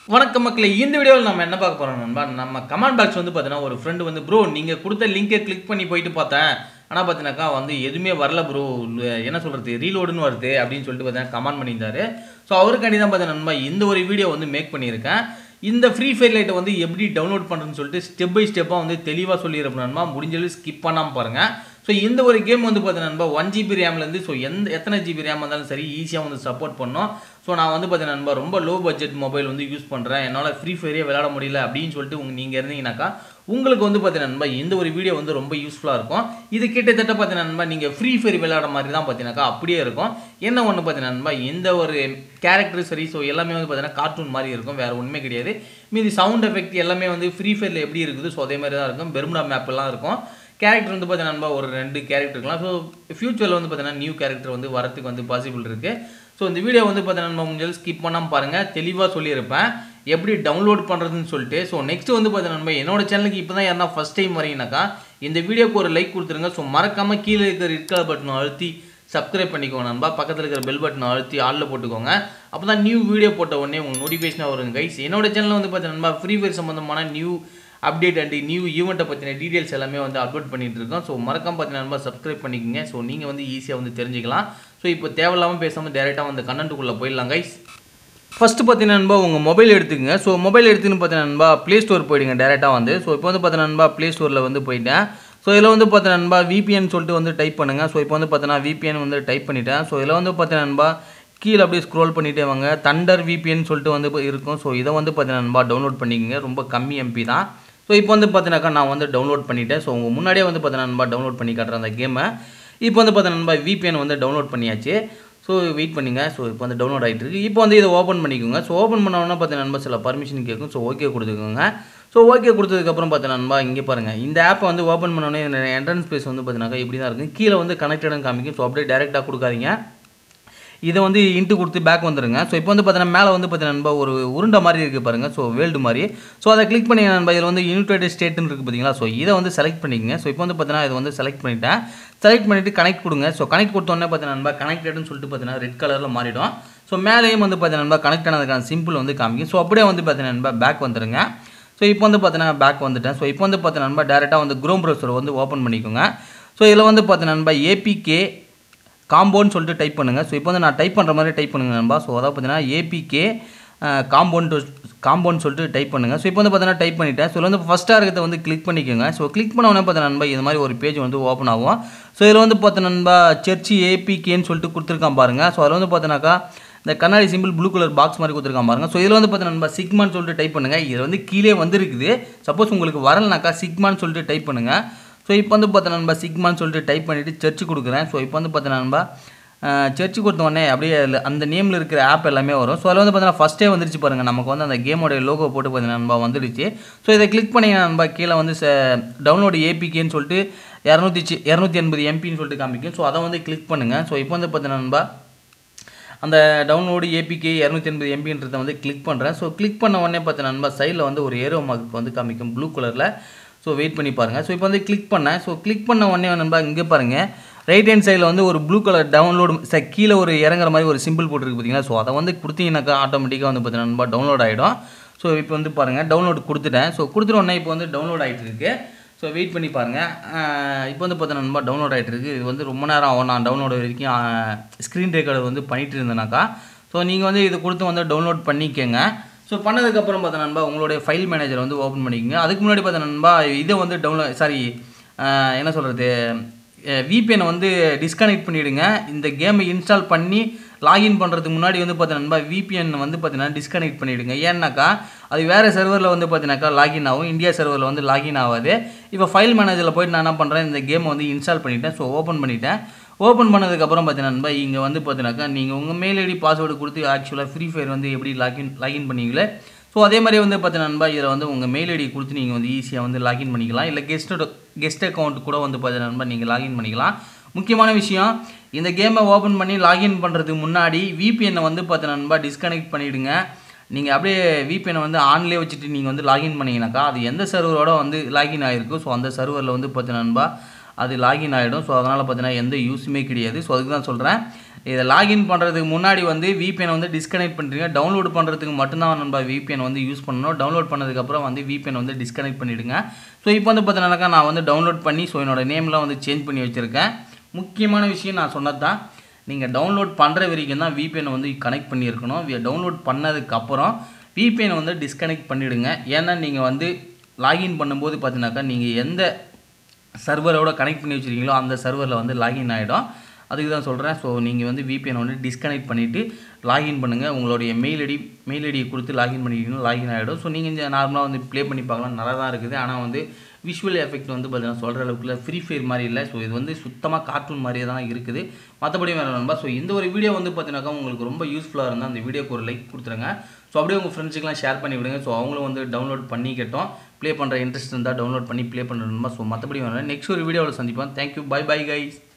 வணக்கம் மக்களே இந்த வீடியோவில் நம்ம என்ன பார்க்க போறோம் நண்பா நம்ம கமெண்ட் பாக்ஸ் வந்து பார்த்தீங்கன்னா ஒரு ஃப்ரெண்டு வந்து ப்ரோ நீங்கள் கொடுத்த லிங்கை கிளிக் பண்ணி போயிட்டு பார்த்தேன் ஆனால் பார்த்தீங்கன்னாக்கா வந்து எதுவுமே வரல ப்ரோ என்ன சொல்கிறது ரீலோடுன்னு வருது அப்படின்னு சொல்லிட்டு பார்த்தீங்கன்னா கமெண்ட் பண்ணியிருந்தாரு ஸோ அவருக்காண்டி தான் பார்த்தீங்கன்னா நண்பா இந்த ஒரு வீடியோ வந்து மேக் பண்ணியிருக்கேன் இந்த ஃப்ரீ ஃபயர் லைட்டை வந்து எப்படி டவுன்லோட் பண்ணுறதுன்னு சொல்லிட்டு ஸ்டெப் பை ஸ்டெப்பாக வந்து தெளிவாக சொல்லியிருப்பேன் நண்பா முடிஞ்சளவு ஸ்கிப் பண்ணாமல் பாருங்கள் ஸோ இந்த ஒரு கேம் வந்து பார்த்தீங்கன்னா நண்பா ஒன் ஜிபி ரேம்லேருந்து ஸோ எந்த எத்தனை ஜிபி ரேம் இருந்தாலும் சரி ஈஸியாக வந்து சப்போர்ட் பண்ணோம் ஸோ நான் வந்து பார்த்தீங்கன்னா நண்பா ரொம்ப லோ பட்ஜெட் மொபைல் வந்து யூஸ் பண்ணுறேன் என்னால் ஃப்ரீ ஃபயரே விளையாட முடியல அப்படின்னு சொல்லிட்டு உங்க நீங்கள் இருந்தீங்கன்னாக்கா உங்களுக்கு வந்து பார்த்தீங்கன்னா நண்பா இந்த ஒரு வீடியோ வந்து ரொம்ப யூஸ்ஃபுல்லாக இருக்கும் இது கிட்டத்தட்ட பார்த்தீங்கன்னா நண்பா நீங்கள் ஃப்ரீ ஃபயர் விளையாட மாதிரி தான் பார்த்தீங்கன்னாக்கா அப்படியே இருக்கும் என்ன ஒன்று பார்த்தீங்கன்னா நண்பா இந்த ஒரு கேரக்டர் சரி ஸோ எல்லாமே வந்து பார்த்தீங்கன்னா கார்ட்டூன் மாதிரி இருக்கும் வேறு ஒன்றுமே கிடையாது மீதி சவுண்ட் எஃபெக்ட் எல்லாமே வந்து ஃப்ரீ ஃபயரில் எப்படி இருக்குது ஸோ அதே மாதிரி தான் இருக்கும் பெர்முடா மேப் எல்லாம் இருக்கும் கேரக்டர் வந்து பார்த்தீங்கன்னா நண்பா ஒரு ரெண்டு கேரக்டர் இருக்கலாம் ஸோ ஃபியூச்சரில் வந்து பார்த்தீங்கன்னா நியூ கேரக்டர் வந்து வரத்துக்கு வந்து பாசிபிள் இருக்குது ஸோ இந்த வீடியோ வந்து பார்த்தீங்கன்னா நம்ம முடிஞ்சது ஸ்கிப் பண்ணாமல் பாருங்கள் தெளிவாக சொல்லியிருப்பேன் எப்படி டவுன்லோட் பண்ணுறதுன்னு சொல்லிட்டு ஸோ நெக்ஸ்ட் வந்து பார்த்தீங்கன்னா நம்ம என்னோட சேனலுக்கு இப்போ தான் யாருன்னா ஃபஸ்ட் டைம் வரீங்கனாக்கா இந்த வீடியோக்கு ஒரு லைக் கொடுத்துருங்க ஸோ மறக்காமல் கீழே இருக்கிற ரெட் கலர் பட்டனை அழுத்தி சப்ஸ்கிரைப் பண்ணிக்கோங்க நண்பா பக்கத்தில் இருக்கிற பெல் பட்டனை அழுத்தி ஆளில் போட்டுக்கோங்க அப்போ தான் நியூ வீடியோ போட்ட உடனே உங்களுக்கு நோட்டிஃபிகேஷனாக வருங்க கைஸ் என்னோட சேனலில் வந்து பார்த்தீங்கன்னா ஃப்ரீ ஃபயர் சம்மந்தமான நியூ அப்டேட் அண்ட் நியூ ஈவெண்ட்டை பற்றின டீட்டெயில்ஸ் எல்லாமே வந்து அப்லோட் பண்ணிட்டு இருக்கோம் ஸோ மறக்காம பார்த்தீங்கன்னா சப்ஸ்கிரைப் பண்ணிக்கோங்க ஸோ நீங்கள் வந்து ஈஸியாக வந்து தெரிஞ்சுக்கலாம் ஸோ இப்போ தேவையில்லாமல் பேசாமல் டேரெக்டாக வந்து கண்டென்ட்டுக்குள்ளே போயிடலாம் கைஸ் ஃபஸ்ட்டு பார்த்தீங்கன்னா நண்பா உங்கள் மொபைல் எடுத்துக்கங்க ஸோ மொபைல் எடுத்துன்னு பார்த்தீங்கன்னா நண்பா ப்ளே ஸ்டோர் போயிடுங்க டேரெக்டாக வந்து ஸோ இப்போ வந்து பார்த்தீங்கன்னா நண்பா ப்ளே ஸ்டோரில் வந்து போயிட்டேன் ஸோ இதில் வந்து பார்த்தீங்கன்னா நண்பா விபிஎன் சொல்லிட்டு வந்து டைப் பண்ணுங்கள் ஸோ இப்போ வந்து பார்த்தீங்கன்னா விபிஎன் வந்து டைப் பண்ணிட்டேன் ஸோ இதில் வந்து பார்த்தீங்கன்னா நண்பா கீழே அப்படியே ஸ்க்ரோல் பண்ணிட்டே வாங்க தண்டர் விபிஎன் சொல்லிட்டு வந்து இருக்கும் ஸோ இதை வந்து பார்த்தீங்கன்னா நண்பா டவுன்லோட் பண்ணிக்கோங்க ரொம்ப கம்மி எம்பி தான் ஸோ இப்போ வந்து பார்த்தீங்கன்னாக்கா நான் வந்து டவுன்லோட் பண்ணிட்டேன் ஸோ உங்கள் முன்னாடியே வந்து பார்த்தீங்கன்னா நண்பா டவுன்லோட் பண்ணி காட்டுறேன் அந்த கேமை இப்போ வந்து பார்த்தீங்கன்னா நண்பா விபிஎன் வந்து டவுன்லோட் பண்ணியாச்சு ஸோ வெயிட் பண்ணுங்க ஸோ இப்போ வந்து டவுன்லோட் ஆகிட்டு இருக்கு இப்போ வந்து இதை ஓப்பன் பண்ணிக்கோங்க ஸோ ஓப்பன் பண்ணோன்னா பார்த்தீங்கன்னா நண்பா சில பர்மிஷன் கேட்கும் ஸோ ஓகே கொடுத்துக்கோங்க ஸோ ஓகே கொடுத்ததுக்கப்புறம் பார்த்தீங்கன்னா நண்பா இங்கே பாருங்கள் இந்த ஆப்பை வந்து ஓப்பன் பண்ணோன்னே என்ட்ரன்ஸ் பேஸ் வந்து பார்த்தீங்கன்னா இப்படி தான் இருக்கும் கீழே வந்து கனெக்டட்னு காமிக்கும் ஸோ அப்படியே டேரெக்டாக கொடுக்காதீங்க இதை வந்து இன்ட்டு கொடுத்து பேக் வந்துருங்க ஸோ இப்போ வந்து பார்த்தீங்கன்னா மேலே வந்து பார்த்தீங்கன்னா நண்பா ஒரு உருண்டை மாதிரி இருக்குது பாருங்கள் ஸோ வேர்ல்டு மாதிரி ஸோ அதை கிளிக் பண்ணி நண்பா இதில் வந்து யுனைடெட் ஸ்டேட்னு இருக்குது பார்த்தீங்களா ஸோ இதை வந்து செலக்ட் பண்ணிக்கங்க ஸோ இப்போ வந்து பார்த்தீங்கன்னா இதை வந்து செலக்ட் பண்ணிட்டேன் செலக்ட் பண்ணிவிட்டு கனெக்ட் கொடுங்க ஸோ கனெக்ட் கொடுத்தோன்னே பார்த்தீங்கன்னா நண்பா கனெக்டட்னு சொல்லிட்டு பார்த்தீங்கன்னா ரெட் கலரில் மாறிடும் ஸோ மேலேயும் வந்து பார்த்தீங்கன்னா நண்பா கனெக்ட் ஆனதுக்கான சிம்பிள் வந்து காமிக்கும் ஸோ அப்படியே வந்து பார்த்தீங்கன்னா நண்பா பேக் வந்துருங்க ஸோ இப்போ வந்து பார்த்தீங்கன்னா பேக் வந்துட்டேன் ஸோ இப்போ வந்து பார்த்தீங்கன்னா நண்பா டேரெக்டாக வந்து குரோம் ப்ரௌசர் வந்து ஓப்பன் பண்ணிக்கோங்க ஸோ இதில் வந்து பார்த்தீங்கன்னா நண்பா ஏபிகே காம்போன்னு சொல்லிட்டு டைப் பண்ணுங்கள் ஸோ இப்போ வந்து நான் டைப் பண்ணுற மாதிரி டைப் பண்ணுங்க நண்பா ஸோ அதாவது பார்த்தீங்கன்னா ஏபிகே காம்பவுண்ட் காம்பவுண்ட் சொல்லிட்டு டைப் பண்ணுங்கள் ஸோ இப்போ வந்து பார்த்தீங்கன்னா டைப் பண்ணிட்டேன் ஸோ வந்து ஃபஸ்ட்டாக இருக்கிறத வந்து கிளிக் பண்ணிக்கோங்க ஸோ கிளிக் பண்ண உடனே பார்த்தீங்கன்னா நண்பா இது மாதிரி ஒரு பேஜ் வந்து ஓப்பன் ஆகும் ஸோ இதில் வந்து பார்த்தீங்கன்னா நண்பா சர்ச்சி ஏபிகேன்னு சொல்லிட்டு கொடுத்துருக்கான் பாருங்கள் ஸோ அதில் வந்து பார்த்தீங்கன்னாக்கா இந்த கண்ணாடி சிம்பிள் ப்ளூ கலர் பாக்ஸ் மாதிரி கொடுத்துருக்கான் பாருங்க ஸோ இதில் வந்து பார்த்தீங்கன்னா நண்பா சிக்மான்னு சொல்லிட்டு டைப் பண்ணுங்கள் இது வந்து கீழே வந்துருக்குது சப்போஸ் உங்களுக்கு வரலனாக்கா சிக்மான்னு சொல்லிட்டு டைப் பண்ணுங்கள் ஸோ இப்போ வந்து பார்த்தீங்கன்னா நண்பா சிக்மான்னு சொல்லிட்டு டைப் பண்ணிவிட்டு சர்ச் கொடுக்குறேன் ஸோ இப்போ வந்து பார்த்தீங்கன்னா நண்பா சர்ச் கொடுத்த உடனே அப்படியே அந்த நேமில் இருக்கிற ஆப் எல்லாமே வரும் ஸோ அதில் வந்து பார்த்தீங்கன்னா ஃபஸ்ட்டே வந்துருச்சு பாருங்கள் நமக்கு வந்து அந்த கேமோட லோகோ போட்டு பார்த்தீங்கன்னா நண்பா வந்துடுச்சு ஸோ இதை கிளிக் பண்ணிங்கன்னா நண்பா கீழே வந்து டவுன்லோடு ஏபிகேன்னு சொல்லிட்டு இரநூத்தி சி இரநூத்தி எண்பது எம்பின்னு சொல்லிட்டு காமிக்கும் ஸோ அதை வந்து கிளிக் பண்ணுங்கள் ஸோ இப்போ வந்து பார்த்தீங்கன்னா நண்பா அந்த டவுன்லோடு ஏபிகே இரநூத்தி எண்பது எம்பின்றதை வந்து கிளிக் பண்ணுறேன் ஸோ கிளிக் பண்ண உடனே பார்த்தீங்கன்னா நண்பா சைடில் வந்து ஒரு ஏரோ மார்க் வந்து காமிக்கும் ப்ளூ கலரில் ஸோ வெயிட் பண்ணி பாருங்கள் ஸோ இப்போ வந்து கிளிக் பண்ணேன் ஸோ கிளிக் பண்ண உடனே நண்பா இங்கே பாருங்கள் ரைட் ஹேண்ட் சைடில் வந்து ஒரு ப்ளூ கலர் டவுன்லோடு ச கீழே ஒரு இறங்குற மாதிரி ஒரு சிம்பிள் போட்டுருக்கு பார்த்தீங்களா ஸோ அதை வந்து கொடுத்தீங்கன்னாக்கா ஆட்டோமேட்டிக்காக வந்து பார்த்தீங்கன்னா நண்பா டவுன்லோட் ஆகிடும் ஸோ இப்போ வந்து பாருங்கள் டவுன்லோட் கொடுத்துட்டேன் ஸோ கொடுத்துட்ட உடனே இப்போ வந்து டவுன்லோட் ஆகிட்டு இருக்கு ஸோ வெயிட் பண்ணி பாருங்கள் இப்போ வந்து பார்த்தீங்கன்னா நண்பா டவுன்லோட் ஆகிட்டு இருக்குது இது வந்து ரொம்ப நேரம் ஆகும் நான் டவுன்லோட் வரைக்கும் ஸ்க்ரீன் ரெக்கார்டர் வந்து பண்ணிட்டு இருந்தேனாக்கா ஸோ நீங்கள் வந்து இது கொடுத்து வந்து டவுன்லோட் பண்ணிக்கோங்க ஸோ பண்ணதுக்கப்புறம் பார்த்தா நண்பா உங்களுடைய ஃபைல் மேனேஜர் வந்து ஓப்பன் பண்ணிக்கோங்க அதுக்கு முன்னாடி பார்த்தா நண்பா இதை வந்து டவுன்லோட் சாரி என்ன சொல்கிறது விபிஎனை வந்து டிஸ்கனெக்ட் பண்ணிவிடுங்க இந்த கேமை இன்ஸ்டால் பண்ணி லாகின் பண்ணுறதுக்கு முன்னாடி வந்து பார்த்தீங்கன்னா விபிஎன் வந்து பார்த்தீங்கன்னா டிஸ்கனெக்ட் பண்ணிவிடுங்க ஏன்னாக்கா அது வேறு சர்வரில் வந்து பார்த்தீங்கன்னாக்கா லாகின் ஆகும் இந்தியா சர்வரில் வந்து லாகின் ஆகாது இப்போ ஃபைல் மேனேஜரில் போய்ட்டு நான் என்ன பண்ணுறேன் இந்த கேமை வந்து இன்ஸ்டால் பண்ணிட்டேன் ஸோ ஓப்பன் பண்ணிட்டேன் ஓப்பன் பண்ணதுக்கப்புறம் பார்த்தீங்கன்னா இங்கே வந்து பார்த்தீங்கன்னாக்கா நீங்கள் உங்கள் மெயில் ஐடி பாஸ்வேர்டு கொடுத்து ஆக்சுவலாக ஃப்ரீ ஃபயர் வந்து எப்படி லாகின் லாகின் பண்ணீங்களே ஸோ அதே மாதிரி வந்து பார்த்தீங்கன்னா இதில் வந்து உங்கள் மெயில் ஐடி கொடுத்து நீங்கள் வந்து ஈஸியாக வந்து லாகின் பண்ணிக்கலாம் இல்லை கெஸ்ட்டோட கெஸ்ட் அக்கௌண்ட் கூட வந்து பார்த்தீங்கன்னா நீங்கள் லாகின் பண்ணிக்கலாம் முக்கியமான விஷயம் இந்த கேமை ஓப்பன் பண்ணி லாகின் பண்ணுறதுக்கு முன்னாடி விபிஎன்னை வந்து பார்த்தீங்கன்னா டிஸ்கனெக்ட் பண்ணிவிடுங்க நீங்கள் அப்படியே விபிஎனை வந்து ஆன்லேயே வச்சுட்டு நீங்கள் வந்து லாகின் பண்ணிங்கனாக்கா அது எந்த சர்வரோட வந்து லாகின் ஆகிருக்கும் ஸோ அந்த சர்வரில் வந்து பார்த்தீங்கன்னா அது லாகின் ஆகிடும் ஸோ அதனால் பார்த்தீங்கன்னா எந்த யூஸுமே கிடையாது ஸோ அதுக்கு தான் சொல்கிறேன் இதை லாகின் பண்ணுறதுக்கு முன்னாடி வந்து VPN வந்து டிஸ்கனெக்ட் பண்ணுறீங்க டவுன்லோட் பண்ணுறதுக்கு மட்டும்தான் நண்பா VPN வந்து யூஸ் பண்ணணும் டவுன்லோட் பண்ணதுக்கப்புறம் வந்து VPN வந்து டிஸ்கனெக்ட் பண்ணிவிடுங்க ஸோ இப்போ வந்து பார்த்தீங்கன்னாக்கா நான் வந்து டவுன்லோட் பண்ணி ஸோ என்னோட நேம்லாம் வந்து சேஞ்ச் பண்ணி வச்சுருக்கேன் முக்கியமான விஷயம் நான் சொன்னது தான் நீங்கள் டவுன்லோட் பண்ணுற வரைக்கும் தான் VPN வந்து கனெக்ட் பண்ணியிருக்கணும் டவுன்லோட் பண்ணதுக்கப்புறம் VPN வந்து டிஸ்கனெக்ட் பண்ணிவிடுங்க ஏன்னா நீங்கள் வந்து லாகின் பண்ணும்போது பார்த்தீங்கன்னாக்கா நீங்கள் எந்த சர்வரோட கனெக்ட் பண்ணி வச்சுருக்கீங்களோ அந்த சர்வரில் வந்து லாகின் ஆகிடும் அதுக்கு தான் சொல்கிறேன் ஸோ நீங்கள் வந்து VPN வந்து டிஸ்கனெக்ட் பண்ணிவிட்டு லாகின் பண்ணுங்கள் உங்களுடைய மெயில் ஐடி மெயில் ஐடியை கொடுத்து லாகின் பண்ணிக்கிட்டீங்கன்னா லாகின் ஆகிடும் ஸோ நீங்கள் இந்த நார்மலாக வந்து ப்ளே பண்ணி பார்க்கலாம் நல்லா தான் இருக்குது ஆனால் வந்து விஷுவல் எஃபெக்ட் வந்து பார்த்தீங்கன்னா சொல்கிற அளவுக்கு ஃப்ரீ ஃபயர் மாதிரி இல்லை ஸோ இது வந்து சுத்தமாக கார்ட்டூன் மாதிரியே தான் இருக்குது மற்றபடி வேறு நண்பா ஸோ இந்த ஒரு வீடியோ வந்து பார்த்தீங்கன்னாக்கா உங்களுக்கு ரொம்ப யூஸ்ஃபுல்லாக இருந்தால் அந்த வீடியோக்கு ஒரு லைக் கொடுத்துருங்க ஸோ அப்படியே உங்கள் ஃப்ரெண்ட்ஸுக்கெலாம் ஷேர் பண்ணி விடுங்க ஸோ அவங்களும் வந்து டவுன்லோட் பண்ணிக்கட்டும் ப்ளே பண்ணுற இன்ட்ரெஸ்ட் இருந்தால் டவுன்லோட் பண்ணி ப்ளே பண்ணுறோமா ஸோ மற்றபடி வேணும் நெக்ஸ்ட் ஒரு வீடியோவில் சந்திப்போம் தேங்க்யூ பை பை கைஸ்